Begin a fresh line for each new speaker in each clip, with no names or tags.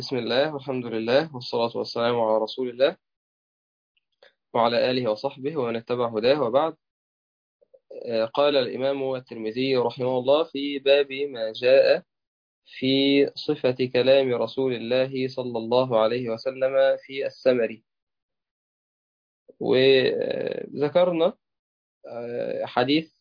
بسم الله والحمد لله والصلاة والسلام على رسول الله وعلى آله وصحبه ومن اتبع هداه وبعد آه، قال الإمام الترمذي رحمه الله في باب ما جاء في صفة كلام رسول الله صلى الله عليه وسلم في السمر وذكرنا آه، حديث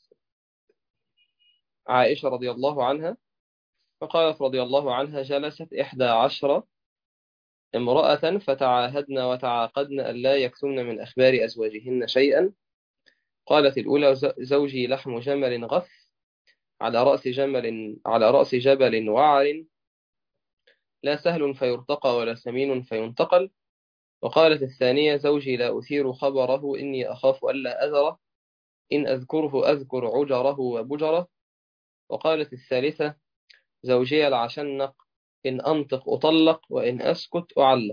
عائشة رضي الله عنها فقالت رضي الله عنها جلست إحدى عشرة امرأة فتعاهدن وتعاقدن ألا يكتمن من أخبار أزواجهن شيئا قالت الأولى زوجي لحم جمل غث على رأس جمل على رأس جبل وعر لا سهل فيرتقى ولا سمين فينتقل وقالت الثانية زوجي لا أثير خبره إني أخاف ألا أذره إن أذكره أذكر عجره وبجره وقالت الثالثة زوجي العشنق إن أنطق أطلق وإن أسكت أعلق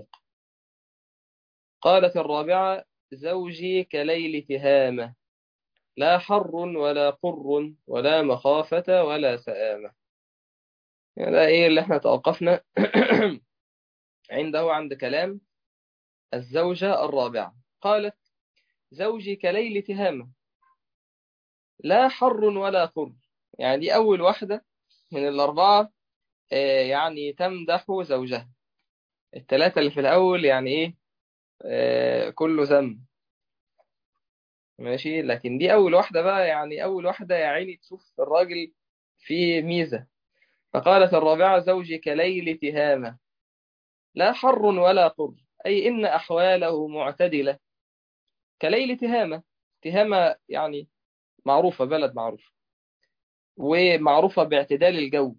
قالت الرابعة زوجي كليل تهامة لا حر ولا قر ولا مخافة ولا سآمة يعني ده إيه اللي احنا توقفنا عنده عند كلام الزوجة الرابعة قالت زوجي كليل تهامة لا حر ولا قر يعني دي أول واحدة من الأربعة آه يعني تمدح زوجها الثلاثة اللي في الأول يعني إيه آه كله ذم ماشي لكن دي أول واحدة بقى يعني أول واحدة يا عيني تشوف الراجل فيه ميزة فقالت الرابعة زوجي كليل تهامة لا حر ولا قر أي إن أحواله معتدلة كليل تهامة تهامة يعني معروفة بلد معروفة ومعروفة باعتدال الجو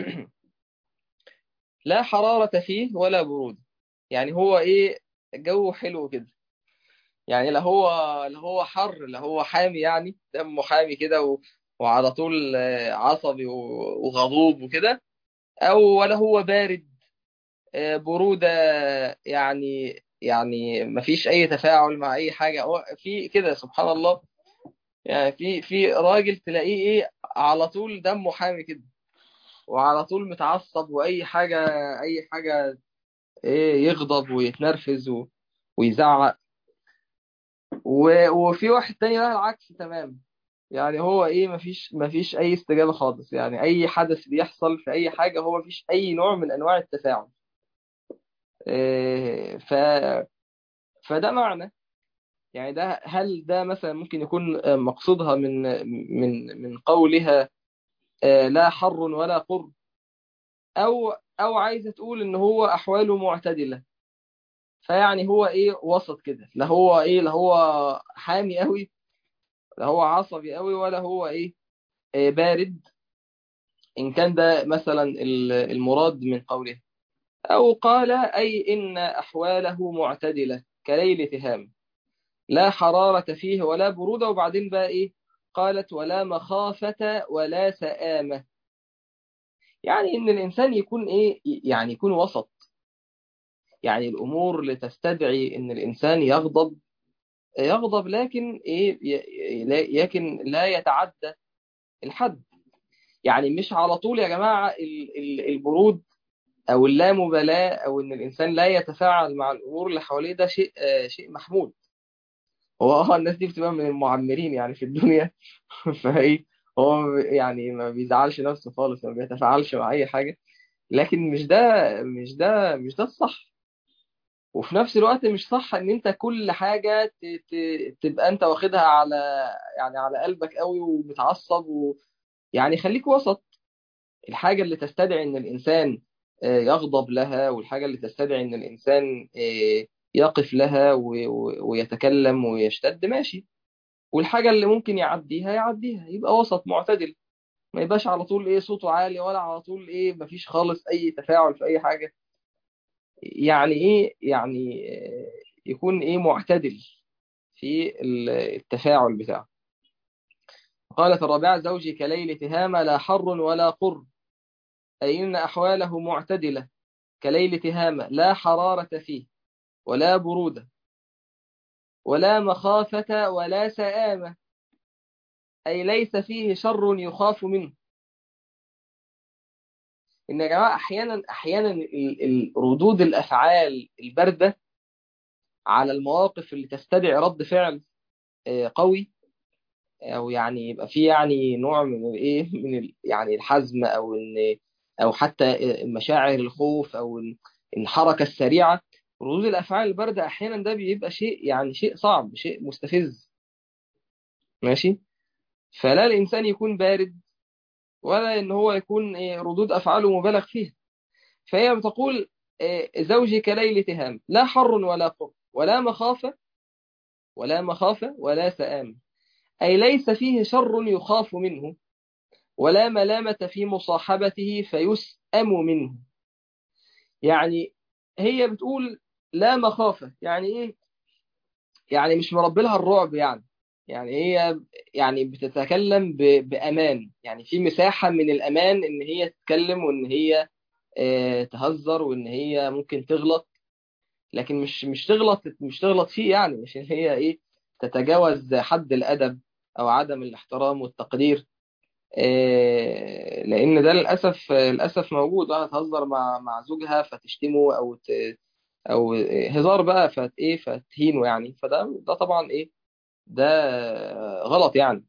لا حرارة فيه ولا برود يعني هو إيه جو حلو كده يعني لا هو لا هو حر لا هو حامي يعني دمه حامي كده و... وعلى طول عصبي وغضوب وكده او ولا هو بارد برودة يعني يعني ما فيش اي تفاعل مع اي حاجة هو في كده سبحان الله يعني في في راجل تلاقيه ايه على طول دمه حامي كده وعلى طول متعصب واي حاجة اي حاجة ايه يغضب ويتنرفز و... ويزعق وفي واحد تاني بقى العكس تمام يعني هو ايه مفيش مفيش اي استجابة خالص يعني اي حدث بيحصل في اي حاجة هو مفيش اي نوع من انواع التفاعل إيه ف فده معنى يعني ده هل ده مثلا ممكن يكون مقصودها من من من قولها لا حر ولا قر او او عايزه تقول ان هو احواله معتدله فيعني هو ايه وسط كده لا هو ايه لا هو حامي قوي لا هو عصبي قوي ولا هو ايه, إيه بارد ان كان ده مثلا المراد من قوله او قال اي ان احواله معتدله كليل تهام لا حرارة فيه ولا برودة وبعدين بقى ايه قالت ولا مخافة ولا سآمة يعني ان الانسان يكون ايه يعني يكون وسط يعني الأمور لتستدعي إن الإنسان يغضب يغضب لكن إيه لكن لا يتعدى الحد يعني مش على طول يا جماعة البرود أو اللامبالاة أو إن الإنسان لا يتفاعل مع الأمور اللي حواليه ده شيء شيء محمود هو اه الناس دي بتبقى من المعمرين يعني في الدنيا فايه هو يعني ما بيزعلش نفسه خالص ما بيتفاعلش مع أي حاجة لكن مش ده مش ده مش ده الصح وفي نفس الوقت مش صح ان انت كل حاجة تبقى انت واخدها على يعني على قلبك قوي ومتعصب و... يعني خليك وسط الحاجة اللي تستدعي ان الانسان يغضب لها والحاجة اللي تستدعي ان الانسان يقف لها ويتكلم ويشتد ماشي والحاجة اللي ممكن يعديها يعديها يبقى وسط معتدل ما يبقاش على طول ايه صوته عالي ولا على طول ايه مفيش خالص اي تفاعل في اي حاجة يعني ايه يعني يكون ايه معتدل في التفاعل بتاعه قالت الرابعة زوجي كليل تهامة لا حر ولا قر أي إن أحواله معتدلة كليل تهامة لا حرارة فيه ولا برودة ولا مخافة ولا سآمة أي ليس فيه شر يخاف منه ان يا جماعه احيانا احيانا ال- ال- ردود الافعال البارده على المواقف اللي تستدعي رد فعل آه، قوي او يعني يبقى فيه يعني نوع من الايه من ال- يعني الحزم او ان او حتى مشاعر الخوف او ال- الحركه السريعه ردود الافعال البارده احيانا ده بيبقى شيء يعني شيء صعب شيء مستفز ماشي فلا الانسان يكون بارد ولا ان هو يكون إيه، ردود افعاله مبالغ فيها فهي بتقول إيه، زوجي كليل تهام لا حر ولا قر ولا مخافه ولا مخافه ولا سآم أي ليس فيه شر يخاف منه ولا ملامة في مصاحبته فيسأم منه يعني هي بتقول لا مخافة يعني إيه يعني مش مربي لها الرعب يعني يعني هي يعني بتتكلم ب- بأمان يعني في مساحة من الأمان إن هي تتكلم وإن هي آه، تهزر وإن هي ممكن تغلط لكن مش مش تغلط مش تغلط فيه يعني مش إن هي إيه تتجاوز حد الأدب أو عدم الاحترام والتقدير آه، لان ده للاسف للاسف موجود واحده تهزر مع مع زوجها فتشتمه او ت... او هزار بقى فت ايه فتهينه يعني فده ده طبعا ايه ده غلط يعني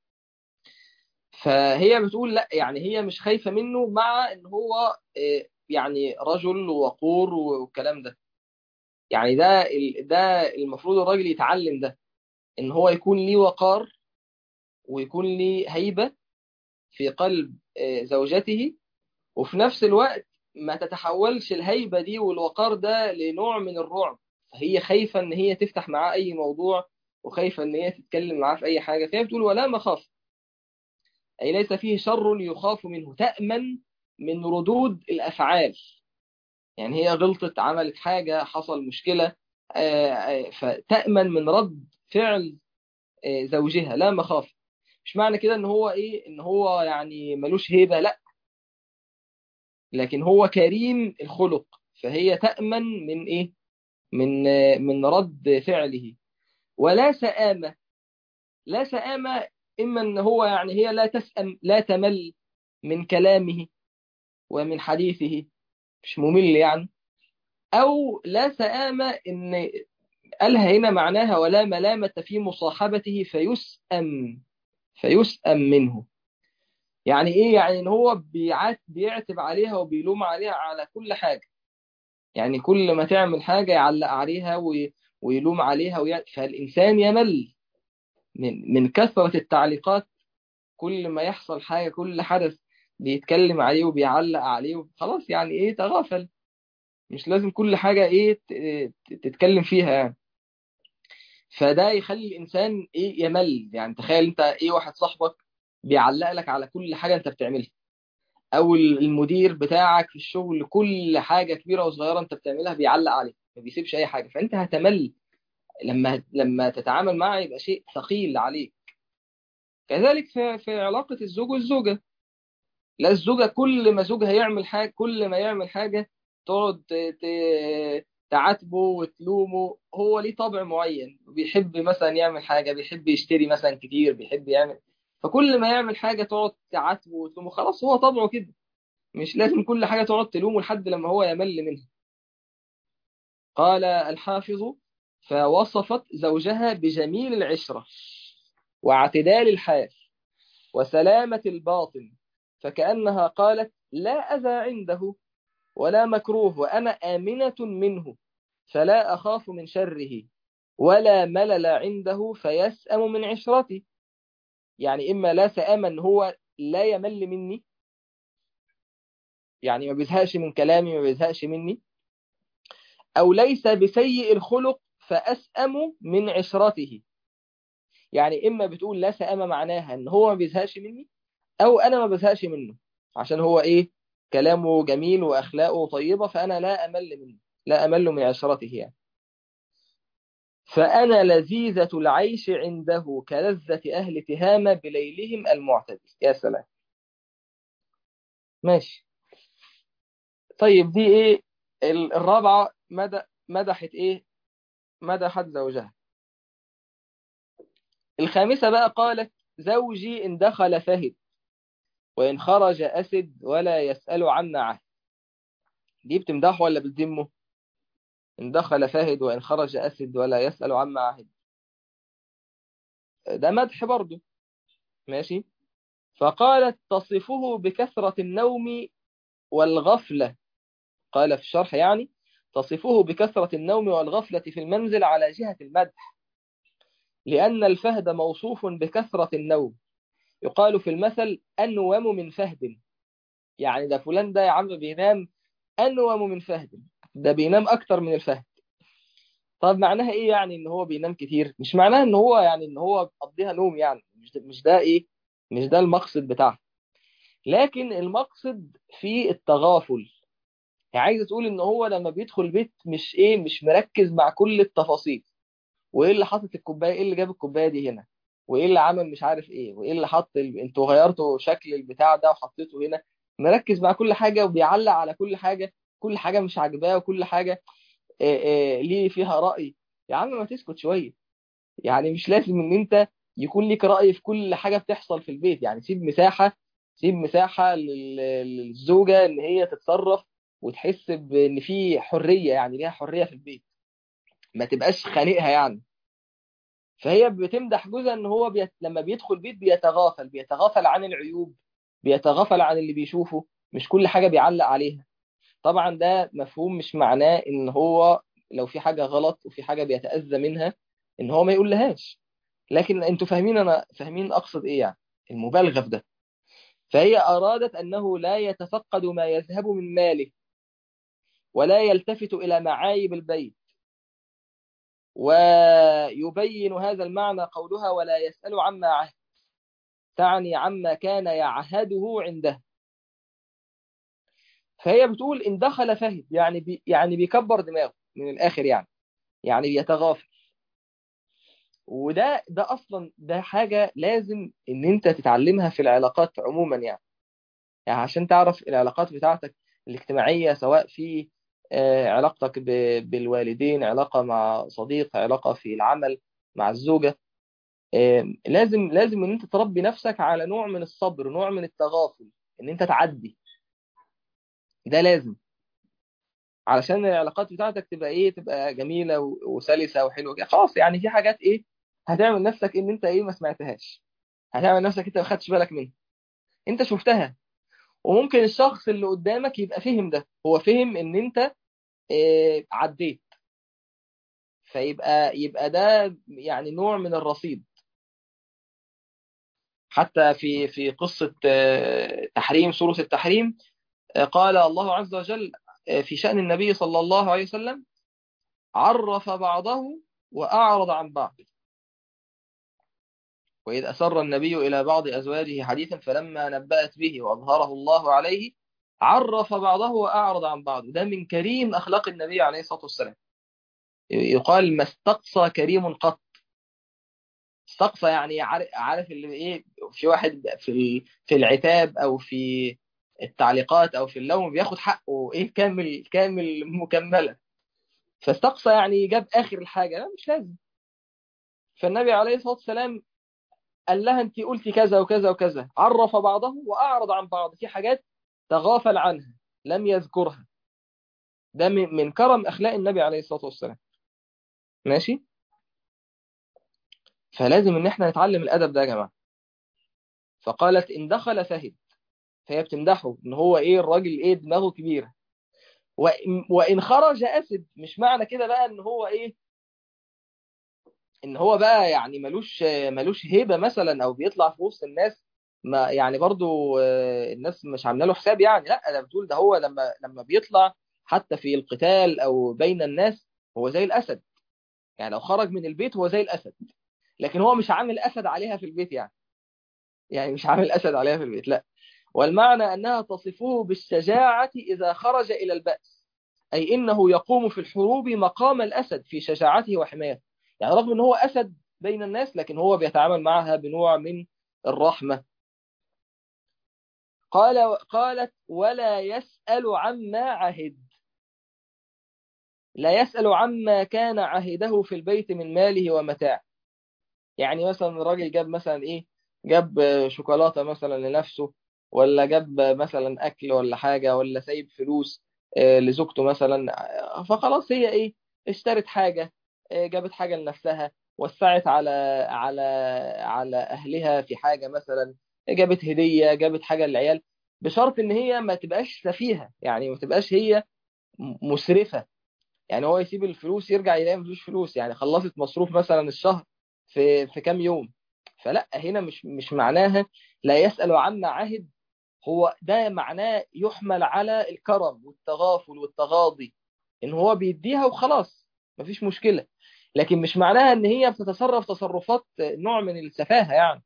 فهي بتقول لا يعني هي مش خايفه منه مع ان هو آه، يعني رجل وقور والكلام ده يعني ده ال- ده المفروض الراجل يتعلم ده ان هو يكون ليه وقار ويكون ليه هيبه في قلب آه، زوجته وفي نفس الوقت ما تتحولش الهيبة دي والوقار ده لنوع من الرعب فهي خايفة ان هي تفتح معاه اي موضوع وخايفة ان هي تتكلم معاه في اي حاجة فهي بتقول ولا مخاف اي ليس فيه شر يخاف منه تأمن من ردود الافعال يعني هي غلطت عملت حاجة حصل مشكلة آه، آه، فتأمن من رد فعل آه، زوجها لا مخاف مش معنى كده ان هو ايه ان هو يعني ملوش هيبة لا لكن هو كريم الخلق فهي تأمن من إيه؟ من من رد فعله ولا سآمة لا سآمة إما إن هو يعني هي لا تسأم لا تمل من كلامه ومن حديثه مش ممل يعني أو لا سآمة إن قالها هنا معناها ولا ملامة في مصاحبته فيسأم فيسأم منه يعني إيه يعني إن هو بيعات بيعتب عليها وبيلوم عليها على كل حاجة يعني كل ما تعمل حاجة يعلق عليها وي- ويلوم عليها وي... فالإنسان يمل من من كثرة التعليقات كل ما يحصل حاجة كل حدث بيتكلم عليه وبيعلق عليه خلاص يعني إيه تغافل مش لازم كل حاجة إيه ت- ت- تتكلم فيها يعني فده يخلي الإنسان إيه يمل يعني تخيل أنت إيه واحد صاحبك بيعلق لك على كل حاجة أنت بتعملها او المدير بتاعك في الشغل كل حاجه كبيره وصغيره انت بتعملها بيعلق عليك ما بيسيبش اي حاجه فانت هتمل لما لما تتعامل معه يبقى شيء ثقيل عليك كذلك في في علاقه الزوج والزوجه لا الزوجه كل ما زوجها يعمل حاجه كل ما يعمل حاجه تقعد ت- ت- تعاتبه وتلومه هو ليه طبع معين بيحب مثلا يعمل حاجه بيحب يشتري مثلا كتير بيحب يعمل فكل ما يعمل حاجه تقعد تعاتبه وتلومه خلاص هو طبعه كده مش لازم كل حاجة تقعد تلومه لحد لما هو يمل منها قال الحافظ فوصفت زوجها بجميل العشرة واعتدال الحال وسلامة الباطن فكأنها قالت لا أذى عنده ولا مكروه وأنا آمنة منه فلا أخاف من شره ولا ملل عنده فيسأم من عشرتي يعني إما لا سأم أن هو لا يمل مني يعني ما بيزهقش من كلامي ما بيزهقش مني أو ليس بسيء الخلق فأسأم من عشرته يعني إما بتقول لا سأم معناها إن هو ما بيزهقش مني أو أنا ما بزهقش منه عشان هو إيه كلامه جميل وأخلاقه طيبة فأنا لا أمل منه لا أمل من عشرته يعني فأنا لذيذة العيش عنده كلذة أهل تهامة بليلهم المعتدل يا سلام ماشي طيب دي إيه الرابعة مدى مدحت إيه مدحت زوجها الخامسة بقى قالت زوجي إن دخل فهد وإن خرج أسد ولا يسأل عنا عهد دي بتمدحه ولا بتذمه إن دخل فهد وإن خرج أسد ولا يسأل عما عهد ده مدح برضه ماشي فقالت تصفه بكثرة النوم والغفلة قال في الشرح يعني تصفه بكثرة النوم والغفلة في المنزل على جهة المدح لأن الفهد موصوف بكثرة النوم يقال في المثل أنوم من فهد يعني ده فلان ده يا عم بينام أنوم من فهد ده بينام أكتر من الفهد طب معناها إيه يعني إن هو بينام كتير مش معناها إن هو يعني إن هو بيقضيها نوم يعني مش ده, مش ده إيه مش ده المقصد بتاعها لكن المقصد في التغافل يعني عايزه تقول ان هو لما بيدخل البيت مش ايه مش مركز مع كل التفاصيل وايه اللي حاطط الكوبايه ايه اللي جاب الكوبايه دي هنا وايه اللي عمل مش عارف ايه وايه اللي حط ال... انتوا غيرتوا شكل البتاع ده وحطيته هنا مركز مع كل حاجه وبيعلق على كل حاجه كل حاجه مش عاجباه وكل حاجه إيه إيه ليه فيها راي يا عم ما تسكت شويه يعني مش لازم ان انت يكون ليك راي في كل حاجه بتحصل في البيت يعني سيب مساحه سيب مساحه للزوجه ان هي تتصرف وتحس بان في حريه يعني ليها حريه في البيت ما تبقاش خانقها يعني فهي بتمدح جوزها ان هو بيت... لما بيدخل بيت بيتغافل بيتغافل عن العيوب بيتغافل عن اللي بيشوفه مش كل حاجه بيعلق عليها طبعا ده مفهوم مش معناه ان هو لو في حاجه غلط وفي حاجه بيتاذى منها ان هو ما يقول لهاش لكن انتوا فاهمين انا فاهمين اقصد ايه يعني المبالغه في ده فهي ارادت انه لا يتفقد ما يذهب من ماله ولا يلتفت إلى معايب البيت ويبين هذا المعنى قولها ولا يسأل عما عهد تعني عما كان يعهده عنده فهي بتقول إن دخل فهد يعني بي يعني بيكبر دماغه من الآخر يعني يعني بيتغافل وده ده أصلا ده حاجة لازم إن أنت تتعلمها في العلاقات عموما يعني يعني عشان تعرف العلاقات بتاعتك الاجتماعية سواء في علاقتك بالوالدين علاقة مع صديق علاقة في العمل مع الزوجة لازم لازم ان انت تربي نفسك على نوع من الصبر نوع من التغافل ان انت تعدي ده لازم علشان العلاقات بتاعتك تبقى ايه تبقى جميلة وسلسة وحلوة كده خلاص يعني في حاجات ايه هتعمل نفسك ان انت ايه ما سمعتهاش هتعمل نفسك انت ما خدتش بالك منها انت شفتها وممكن الشخص اللي قدامك يبقى فهم ده هو فهم ان انت إيه عديت فيبقى يبقى ده يعني نوع من الرصيد حتى في في قصة تحريم سورة التحريم قال الله عز وجل في شأن النبي صلى الله عليه وسلم عرف بعضه وأعرض عن بعض وإذ أسر النبي إلى بعض أزواجه حديثا فلما نبأت به وأظهره الله عليه عرف بعضه وأعرض عن بعض ده من كريم أخلاق النبي عليه الصلاة والسلام يقال ما استقصى كريم قط استقصى يعني عارف اللي ايه في واحد في في العتاب او في التعليقات او في اللوم بياخد حقه ايه كامل كامل مكمله فاستقصى يعني جاب اخر الحاجه لا مش لازم فالنبي عليه الصلاه والسلام قال لها انت قلتي كذا وكذا وكذا عرف بعضه واعرض عن بعض في حاجات تغافل عنها لم يذكرها ده من كرم اخلاق النبي عليه الصلاه والسلام ماشي فلازم ان احنا نتعلم الادب ده يا جماعه فقالت ان دخل فهد فهي بتمدحه ان هو ايه الراجل ايه دماغه كبيره وان خرج اسد مش معنى كده بقى ان هو ايه ان هو بقى يعني ملوش ملوش هيبه مثلا او بيطلع في وسط الناس ما يعني برضو الناس مش عامله له حساب يعني لا ده بتقول ده هو لما لما بيطلع حتى في القتال او بين الناس هو زي الاسد يعني لو خرج من البيت هو زي الاسد لكن هو مش عامل اسد عليها في البيت يعني يعني مش عامل اسد عليها في البيت لا والمعنى انها تصفه بالشجاعه اذا خرج الى الباس اي انه يقوم في الحروب مقام الاسد في شجاعته وحمايته يعني رغم ان هو اسد بين الناس لكن هو بيتعامل معها بنوع من الرحمه قال قالت ولا يسأل عما عهد لا يسأل عما كان عهده في البيت من ماله ومتاعه يعني مثلا الراجل جاب مثلا ايه جاب شوكولاتة مثلا لنفسه ولا جاب مثلا اكل ولا حاجه ولا سايب فلوس آه، لزوجته مثلا آه، فخلاص هي ايه اشترت حاجه آه، جابت حاجه لنفسها وسعت على على على اهلها في حاجه مثلا جابت هديه جابت حاجه للعيال بشرط ان هي ما تبقاش سفيهه يعني ما تبقاش هي م- مسرفه يعني هو يسيب الفلوس يرجع يلاقي مفيش فلوس يعني خلصت مصروف مثلا الشهر في في كام يوم فلا هنا مش مش معناها لا يسأل عما عهد هو ده معناه يحمل على الكرم والتغافل والتغاضي ان هو بيديها وخلاص مفيش مشكلة لكن مش معناها ان هي بتتصرف تصرفات نوع من السفاهة يعني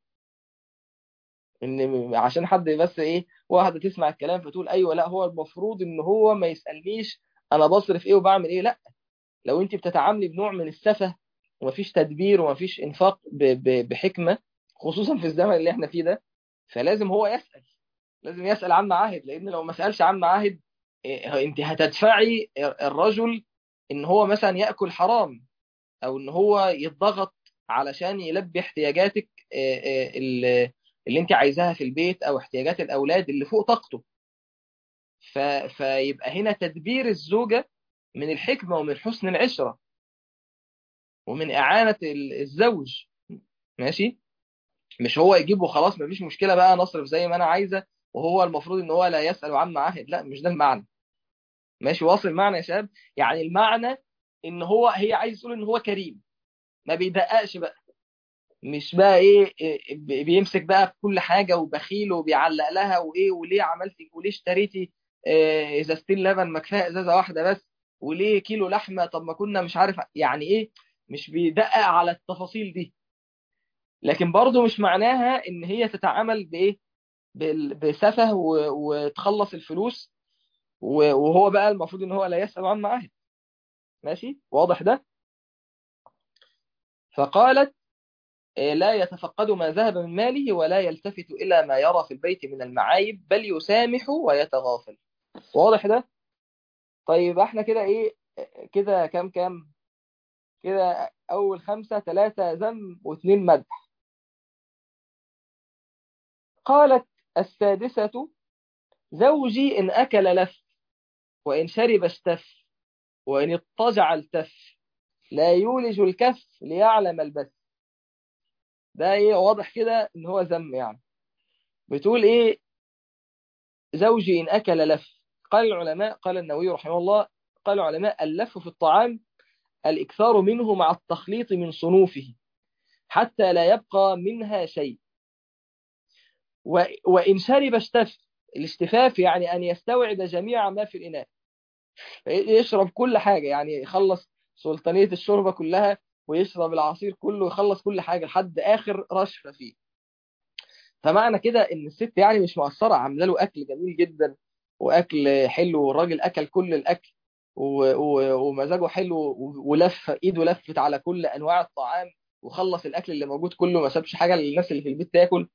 ان عشان حد بس ايه واحدة تسمع الكلام فتقول ايوه لا هو المفروض ان هو ما يسألنيش انا بصرف ايه وبعمل ايه لا لو انت بتتعاملي بنوع من السفه ومفيش تدبير ومفيش انفاق ب- ب- بحكمه خصوصا في الزمن اللي احنا فيه ده فلازم هو يسأل لازم يسأل عن معاهد لان لو ما سألش عن معاهد إيه، انت هتدفعي الرجل ان هو مثلا يأكل حرام او ان هو يتضغط علشان يلبي احتياجاتك إيه، إيه، اللي اللي انت عايزاها في البيت او احتياجات الاولاد اللي فوق طاقته ف... فيبقى هنا تدبير الزوجة من الحكمة ومن حسن العشرة ومن إعانة ال- الزوج ماشي مش هو يجيب وخلاص مفيش مشكلة بقى نصرف زي ما أنا عايزة وهو المفروض إن هو لا يسأل عما عهد لا مش ده المعنى ماشي واصل المعنى يا شباب يعني المعنى إن هو هي عايز تقول إن هو كريم ما بيدققش بقى مش بقى إيه إيه، بي- بيمسك بقى في كل حاجة وبخيل وبيعلق لها وإيه وليه عملتي وليه اشتريتي آه، ازازتين لبن ما كفايه ازازه واحده بس وليه كيلو لحمه طب ما كنا مش عارف يعني ايه مش بيدقق على التفاصيل دي لكن برضه مش معناها ان هي تتعامل بايه بال- بسفه و- وتخلص الفلوس و- وهو بقى المفروض ان هو لا يسأل عن معاهد ماشي واضح ده فقالت إيه، لا يتفقد ما ذهب من ماله ولا يلتفت إلى ما يرى في البيت من المعايب بل يسامح ويتغافل واضح ده طيب احنا كده ايه كده كام كام كده اول خمسة ثلاثة ذم واثنين مدح قالت السادسة زوجي إن أكل لف وإن شرب اشتف وإن اضطجع التف لا يولج الكف ليعلم البث ده ايه واضح كده ان هو ذم يعني بتقول ايه زوجي ان اكل لف قال العلماء قال النووي رحمه الله قال العلماء اللف في الطعام الاكثار منه مع التخليط من صنوفه حتى لا يبقى منها شيء و... وان شرب اشتف الاشتفاف يعني ان يستوعب جميع ما في الاناء يشرب كل حاجه يعني يخلص سلطانيه الشوربه كلها ويشرب العصير كله ويخلص كل حاجه لحد اخر رشفه فيه فمعنى كده ان الست يعني مش مقصره عامله له اكل جميل جدا واكل حلو والراجل اكل كل الاكل و- و- ومزاجه حلو و- ولف ايده لفت على كل انواع الطعام وخلص الاكل اللي موجود كله ما سابش حاجه للناس اللي في البيت تاكل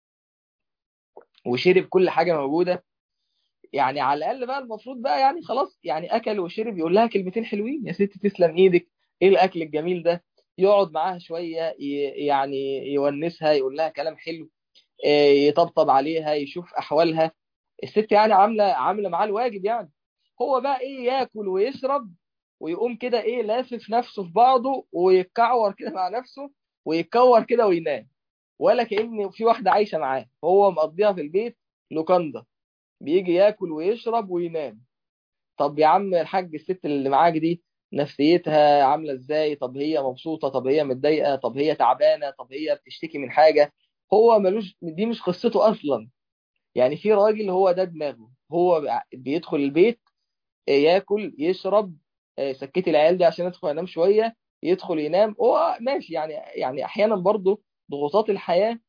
وشرب كل حاجه موجوده يعني على الاقل بقى المفروض بقى يعني خلاص يعني اكل وشرب يقول لها كلمتين حلوين يا ست تسلم ايدك ايه الاكل الجميل ده يقعد معاها شويه ي- يعني يونسها يقول لها كلام حلو إيه، يطبطب عليها يشوف احوالها الست يعني عامله عامله معاه الواجب يعني هو بقى ايه ياكل ويشرب ويقوم كده ايه لافف نفسه في بعضه ويتكعور كده مع نفسه ويتكور كده وينام ولا كأن في واحده عايشه معاه هو مقضيها في البيت لوكاندا بيجي ياكل ويشرب وينام طب يا عم الحاج الست اللي معاك دي نفسيتها عامله ازاي طب هي مبسوطه طب هي متضايقه طب هي تعبانه طب هي بتشتكي من حاجه هو ملوش دي مش قصته اصلا يعني في راجل هو ده دماغه هو بيدخل البيت ياكل يشرب سكتي العيال دي عشان يدخل ينام شويه يدخل ينام هو ماشي يعني يعني احيانا برضه ضغوطات الحياه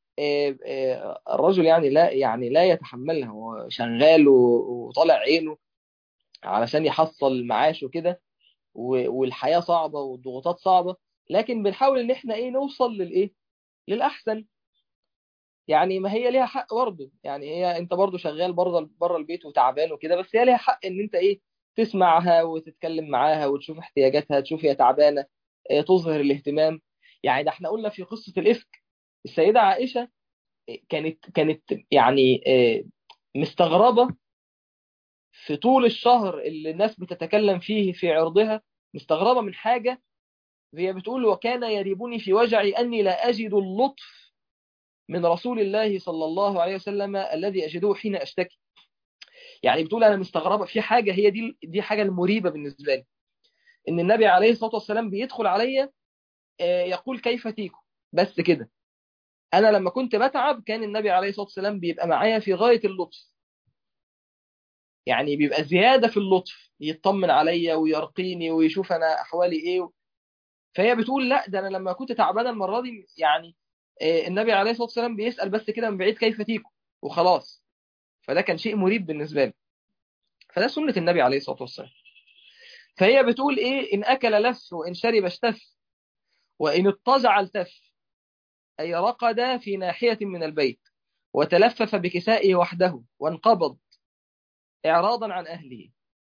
الرجل يعني لا يعني لا يتحملها هو شغال وطالع عينه علشان يحصل معاش وكده والحياه صعبه والضغوطات صعبه لكن بنحاول ان احنا ايه نوصل للايه للاحسن يعني ما هي ليها حق برضه يعني هي انت برضه شغال بره بره البيت وتعبان وكده بس هي ليها حق ان انت ايه تسمعها وتتكلم معاها وتشوف احتياجاتها تشوف هي تعبانه اه تظهر الاهتمام يعني ده احنا قلنا في قصه الافك السيده عائشه كانت كانت يعني مستغربة في طول الشهر اللي الناس بتتكلم فيه في عرضها مستغربة من حاجة هي بتقول وكان يريبني في وجعي أني لا أجد اللطف من رسول الله صلى الله عليه وسلم الذي أجده حين أشتكي يعني بتقول أنا مستغربة في حاجة هي دي دي حاجة المريبة بالنسبة لي إن النبي عليه الصلاة والسلام بيدخل عليا يقول كيف تيكم بس كده أنا لما كنت بتعب كان النبي عليه الصلاة والسلام بيبقى معايا في غاية اللطف يعني بيبقى زيادة في اللطف يطمن عليا ويرقيني ويشوف أنا أحوالي إيه فهي بتقول لا ده أنا لما كنت تعبانة المرة دي يعني النبي عليه الصلاة والسلام بيسأل بس كده من بعيد كيف تيكم وخلاص فده كان شيء مريب بالنسبة لي فده سنة النبي عليه الصلاة والسلام فهي بتقول إيه إن أكل لف وإن شرب اشتف وإن اضطجع التف أي رقد في ناحية من البيت وتلفف بكسائه وحده وانقبض إعراضا عن أهله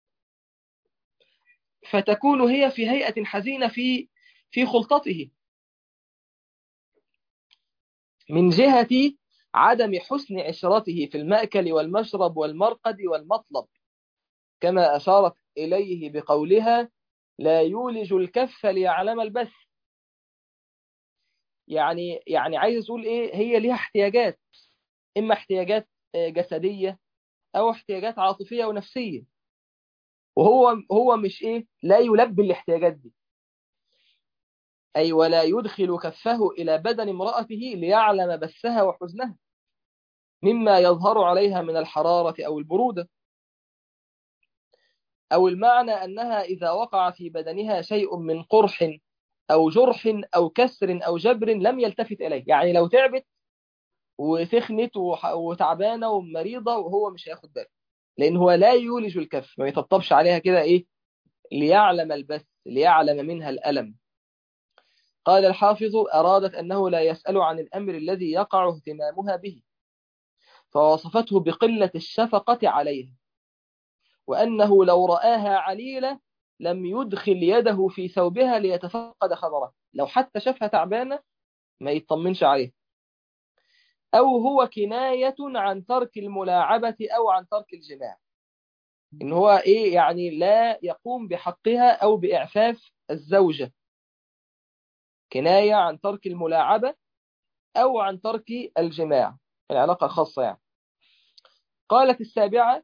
فتكون هي في هيئة حزينة في في خلطته من جهة عدم حسن عشرته في المأكل والمشرب والمرقد والمطلب كما أشارت إليه بقولها لا يولج الكف ليعلم البث يعني يعني عايز تقول ايه هي ليها احتياجات اما احتياجات جسديه او احتياجات عاطفيه ونفسيه وهو هو مش ايه لا يلبي الاحتياجات دي اي ولا يدخل كفه الى بدن امراته ليعلم بثها وحزنها مما يظهر عليها من الحراره او البروده او المعنى انها اذا وقع في بدنها شيء من قرح أو جرح أو كسر أو جبر لم يلتفت إليه يعني لو تعبت وسخنت وتعبانة ومريضة وهو مش هياخد باله لأن هو لا يولج الكف ما يطبطبش عليها كده إيه ليعلم البث ليعلم منها الألم قال الحافظ أرادت أنه لا يسأل عن الأمر الذي يقع اهتمامها به فوصفته بقلة الشفقة عليها وأنه لو رآها عليلة لم يدخل يده في ثوبها ليتفقد خبرها لو حتى شافها تعبانة ما يطمنش عليها أو هو كناية عن ترك الملاعبة أو عن ترك الجماع إن هو إيه يعني لا يقوم بحقها أو بإعفاف الزوجة كناية عن ترك الملاعبة أو عن ترك الجماع العلاقة الخاصة يعني قالت السابعة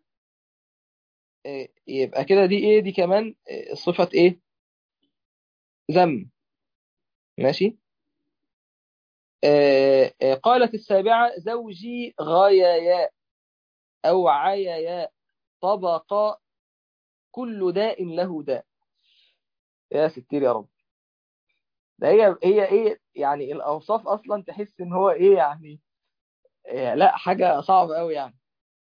يبقى كده دي ايه دي كمان صفة ايه ذم ماشي آه قالت السابعة زوجي غايايا أو عيايا طبق كل داء له داء يا ستير يا رب ده هي هي ايه يعني الأوصاف أصلا تحس إن هو ايه يعني إيه لا حاجة صعبة قوي يعني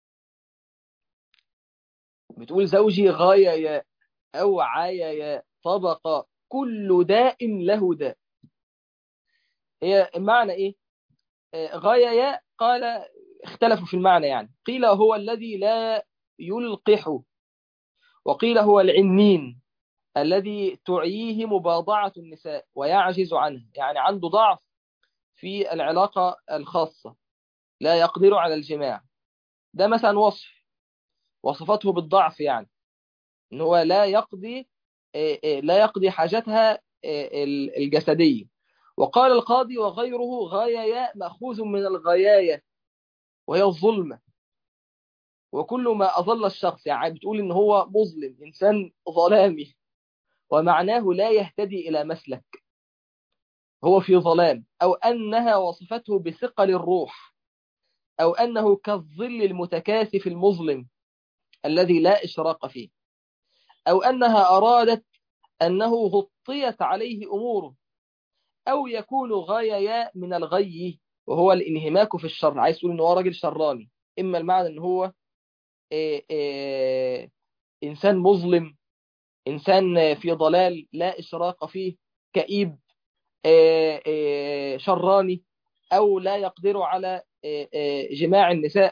بتقول زوجي غاية أو عايا طبق كل داء له داء هي المعنى إيه غاية قال اختلفوا في المعنى يعني قيل هو الذي لا يلقح وقيل هو العنين الذي تعييه مباضعة النساء ويعجز عنه يعني عنده ضعف في العلاقة الخاصة لا يقدر على الجماع ده مثلا وصف وصفته بالضعف يعني ان هو لا يقضي لا يقضي حاجتها الجسدية وقال القاضي وغيره غاية مأخوذ من الغياية وهي الظلمة وكل ما أظل الشخص يعني بتقول إن هو مظلم إنسان ظلامي ومعناه لا يهتدي إلى مسلك هو في ظلام أو أنها وصفته بثقل الروح أو أنه كالظل المتكاثف المظلم الذي لا إشراق فيه أو أنها أرادت أنه غطيت عليه أموره أو يكون غاية من الغي وهو الانهماك في الشر عايز تقول إن هو راجل شراني إما المعنى إن هو إيه إيه إنسان مظلم إنسان في ضلال لا إشراق فيه كئيب إيه شراني أو لا يقدر على جماع النساء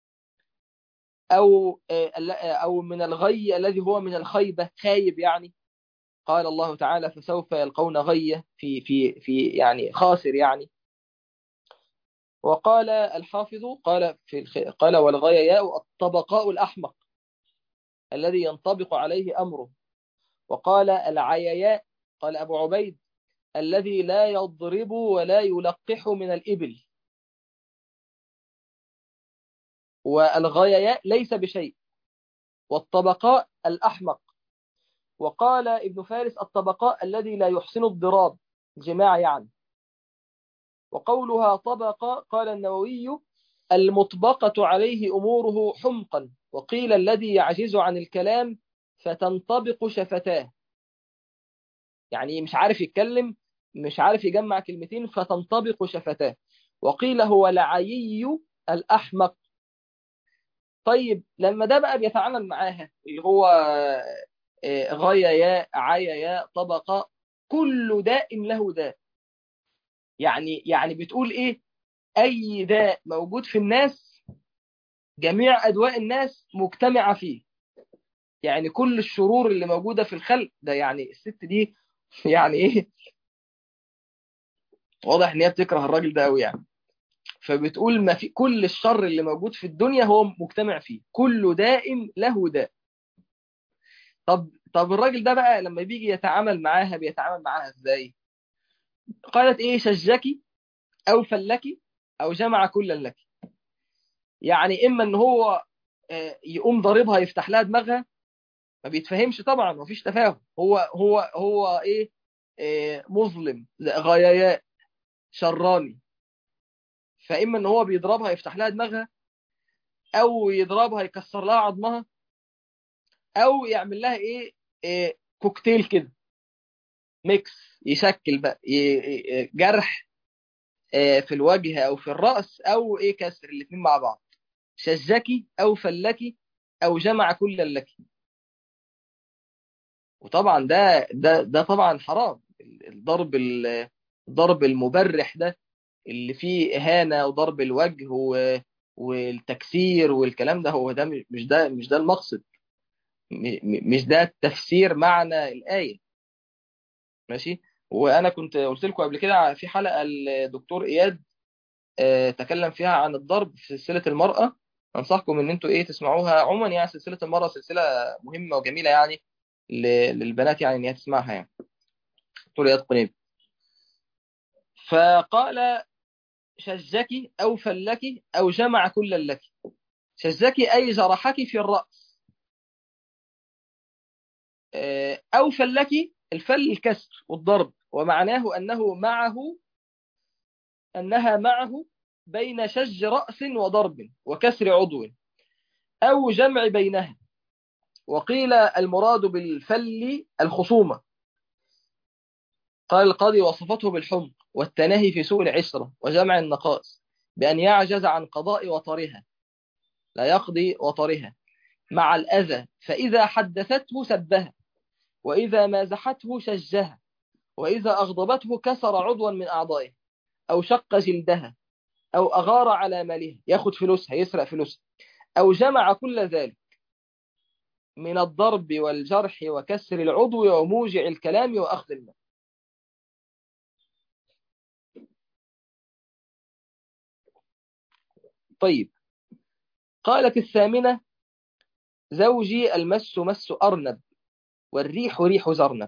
أو أو من الغي الذي هو من الخيبة خايب يعني قال الله تعالى فسوف يلقون غية في في في يعني خاسر يعني وقال الحافظ قال في الخ... قال والغياء الطبقاء الأحمق الذي ينطبق عليه أمره وقال العياء قال أبو عبيد الذي لا يضرب ولا يلقح من الإبل والغياء ليس بشيء والطبقاء الأحمق وقال ابن فارس الطبقاء الذي لا يحسن الضراب الجماع يعني وقولها طبقة قال النووي المطبقة عليه أموره حمقا وقيل الذي يعجز عن الكلام فتنطبق شفتاه يعني مش عارف يتكلم مش عارف يجمع كلمتين فتنطبق شفتاه وقيل هو العيي الأحمق طيب لما ده بقى بيتعامل معاها اللي هو غاية يا عيا يا طبقة كل داء له داء يعني يعني بتقول ايه اي داء موجود في الناس جميع ادواء الناس مجتمعة فيه يعني كل الشرور اللي موجودة في الخلق ده يعني الست دي يعني ايه واضح ان هي بتكره الراجل ده قوي يعني فبتقول ما في كل الشر اللي موجود في الدنيا هو مجتمع فيه كل داء له داء طب طب الراجل ده بقى لما بيجي يتعامل معاها بيتعامل معاها ازاي قالت ايه شجكي او فلكي او جمع كلا لك يعني اما ان هو يقوم ضاربها يفتح لها دماغها ما بيتفهمش طبعا ما فيش تفاهم هو هو هو ايه, إيه مظلم غياياء شراني فاما ان هو بيضربها يفتح لها دماغها او يضربها يكسر لها عظمها او يعمل لها ايه, إيه كوكتيل كده ميكس يشكل بقى جرح في الوجه او في الراس او ايه كسر الاثنين مع بعض شجكي او فلكي او جمع كل لك وطبعا ده ده ده طبعا حرام الضرب الضرب المبرح ده اللي فيه اهانه وضرب الوجه والتكسير والكلام ده هو ده مش ده مش ده المقصد مش ده تفسير معنى الايه ماشي وانا كنت قلت لكم قبل كده في حلقه الدكتور اياد تكلم فيها عن الضرب في سلسله المراه انصحكم ان انتوا ايه تسمعوها عموما يعني سلسله المراه سلسله مهمه وجميله يعني للبنات يعني ان هي تسمعها يعني دكتور اياد قنيب فقال شجك او فلك او جمع كل لك شجك اي جرحك في الراس او فلك الفل الكسر والضرب ومعناه أنه معه أنها معه بين شج رأس وضرب وكسر عضو أو جمع بينها وقيل المراد بالفل الخصومة قال القاضي وصفته بالحمق والتناهي في سوء العشرة وجمع النقائص بأن يعجز عن قضاء وطرها لا يقضي وطرها مع الأذى فإذا حدثته سبها وإذا مازحته شجها وإذا أغضبته كسر عضوا من أعضائه أو شق جلدها أو أغار على مالها ياخد فلوسها يسرق فلوسها أو جمع كل ذلك من الضرب والجرح وكسر العضو وموجع الكلام وأخذ المال طيب قالت الثامنة زوجي المس مس أرنب والريح ريح زرنب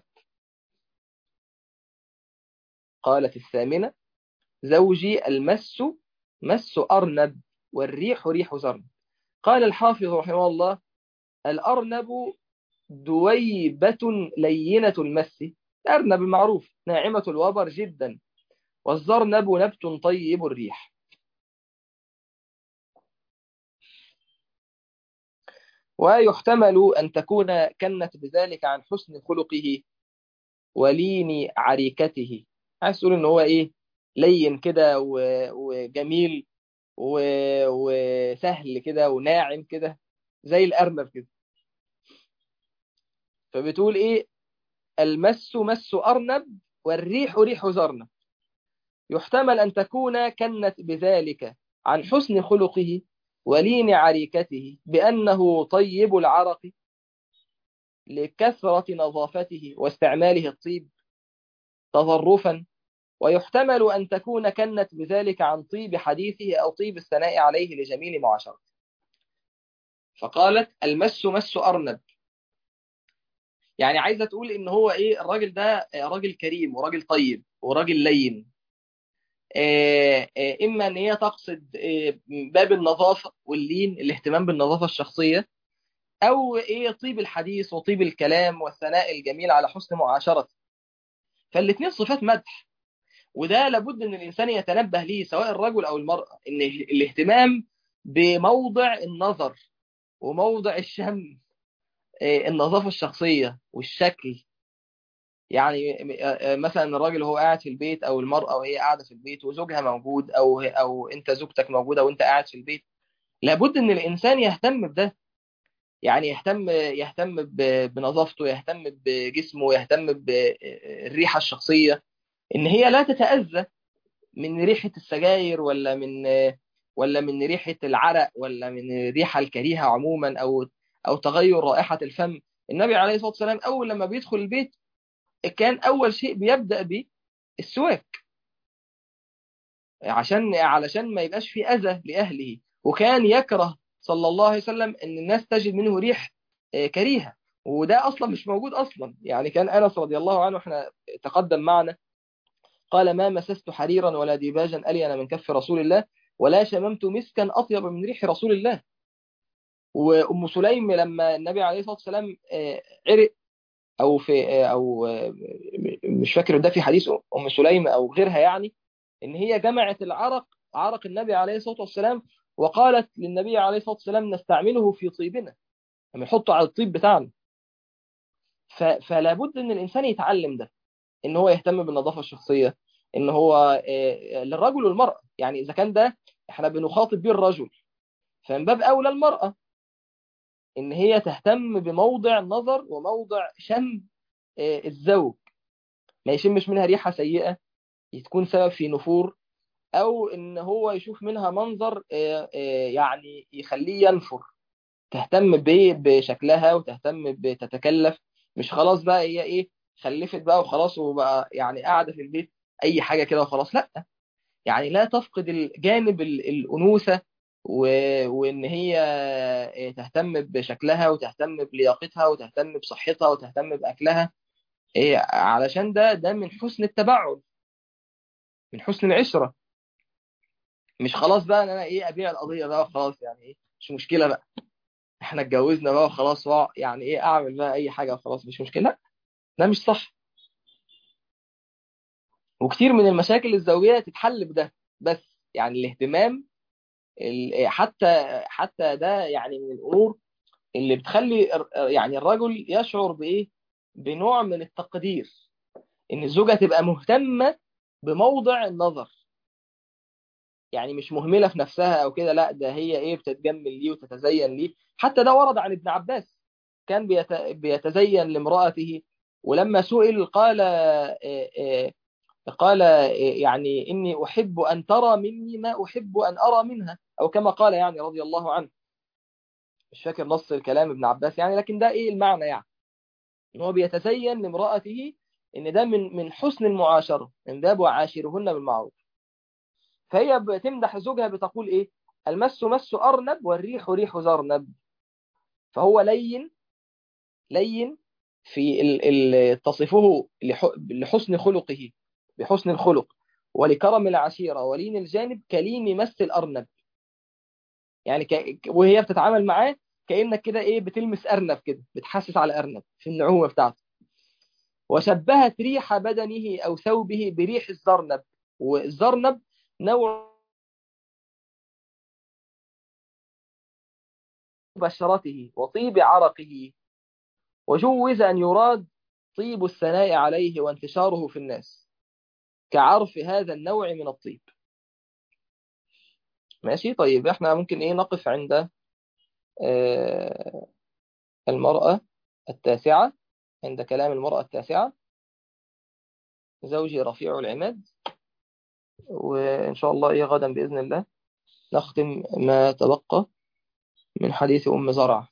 قالت الثامنة زوجي المس مس أرنب والريح ريح زرنب قال الحافظ رحمه الله الأرنب دويبة لينة المس الأرنب معروف ناعمة الوبر جدا والزرنب نبت طيب الريح ويحتمل أن تكون كنت بذلك عن حسن خلقه ولين عريكته عايز تقول ان هو ايه لين كده وجميل وسهل كده وناعم كده زي الأرنب كده فبتقول ايه المس مس أرنب والريح ريح زرنب يحتمل أن تكون كنت بذلك عن حسن خلقه ولين عريكته بأنه طيب العرق لكثرة نظافته واستعماله الطيب تظرفا ويحتمل أن تكون كنت بذلك عن طيب حديثه أو طيب الثناء عليه لجميل معاشرته فقالت المس مس أرنب يعني عايزة تقول إن هو إيه الراجل ده راجل كريم وراجل طيب وراجل لين إما إن هي تقصد باب النظافة واللين الاهتمام بالنظافة الشخصية أو إيه طيب الحديث وطيب الكلام والثناء الجميل على حسن معاشرته فالاثنين صفات مدح وده لابد ان الانسان يتنبه ليه سواء الرجل او المراه ان الاهتمام بموضع النظر وموضع الشم النظافه الشخصيه والشكل يعني مثلا الراجل هو قاعد في البيت او المراه وهي قاعده في البيت وزوجها موجود او او انت زوجتك موجوده وانت قاعد في البيت لابد ان الانسان يهتم بده يعني يهتم يهتم بنظافته يهتم بجسمه يهتم بالريحه الشخصيه ان هي لا تتاذى من ريحه السجاير ولا من ولا من ريحه العرق ولا من الريحه الكريهه عموما او او تغير رائحه الفم النبي عليه الصلاه والسلام اول لما بيدخل البيت كان اول شيء بيبدا به السواك عشان علشان ما يبقاش في اذى لاهله وكان يكره صلى الله عليه وسلم ان الناس تجد منه ريح كريهه وده اصلا مش موجود اصلا يعني كان انس رضي الله عنه احنا تقدم معنا قال ما مسست حريرا ولا ديباجا الين من كف رسول الله ولا شممت مسكا اطيب من ريح رسول الله وام سليم لما النبي عليه الصلاه والسلام عرق او في او مش فاكر ده في حديث ام سليم او غيرها يعني ان هي جمعت العرق عرق النبي عليه الصلاه والسلام وقالت للنبي عليه الصلاه والسلام نستعمله في طيبنا يعني نحطه على الطيب بتاعنا فلا بد ان الانسان يتعلم ده ان هو يهتم بالنظافه الشخصيه ان هو للرجل والمراه يعني اذا كان ده احنا بنخاطب بيه الرجل فمن باب اولى المراه ان هي تهتم بموضع نظر وموضع شم الزوج ما يشمش منها ريحه سيئه تكون سبب في نفور او ان هو يشوف منها منظر يعني يخليه ينفر تهتم بشكلها وتهتم بتتكلف مش خلاص بقى هي ايه خلفت بقى وخلاص وبقى يعني قاعده في البيت اي حاجه كده وخلاص لا يعني لا تفقد الجانب الانوثه و... وان هي تهتم بشكلها وتهتم بلياقتها وتهتم بصحتها وتهتم باكلها إيه علشان ده ده من حسن التبعد من حسن العشره مش خلاص بقى ان انا ايه ابيع القضيه بقى وخلاص يعني ايه مش مشكله بقى احنا اتجوزنا بقى وخلاص يعني ايه اعمل بقى اي حاجه وخلاص مش مشكله لا ده مش صح وكتير من المشاكل الزوجيه تتحل بده بس يعني الاهتمام حتى حتى ده يعني من الامور اللي بتخلي يعني الرجل يشعر بايه بنوع من التقدير ان الزوجه تبقى مهتمه بموضع النظر يعني مش مهمله في نفسها او كده لا ده هي ايه بتتجمل ليه وتتزين ليه حتى ده ورد عن ابن عباس كان بيتزين لامراته ولما سئل قال قال يعني إني أحب أن ترى مني ما أحب أن أرى منها أو كما قال يعني رضي الله عنه مش فاكر نص الكلام ابن عباس يعني لكن ده إيه المعنى يعني إن هو بيتزين لامرأته إن ده من من حسن المعاشرة من باب وعاشرهن بالمعروف فهي بتمدح زوجها بتقول إيه المس مس أرنب والريح ريح زرنب فهو لين لين في ال تصفه لحسن خلقه بحسن الخلق ولكرم العشيرة ولين الجانب كلين مس الأرنب يعني ك... وهي بتتعامل معاه كأنك كده إيه بتلمس أرنب كده بتحسس على أرنب في النعومة بتاعته وشبهت ريح بدنه أو ثوبه بريح الزرنب والزرنب نوع بشرته وطيب عرقه وجوز أن يراد طيب الثناء عليه وانتشاره في الناس كعرف هذا النوع من الطيب ماشي طيب احنا ممكن ايه نقف عند آه المرأة التاسعة عند كلام المرأة التاسعة زوجي رفيع العماد وإن شاء الله إيه غدا بإذن الله نختم ما تبقى من حديث أم زرع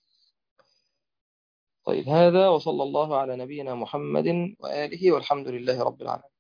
طيب هذا وصلى الله على نبينا محمد وآله والحمد لله رب العالمين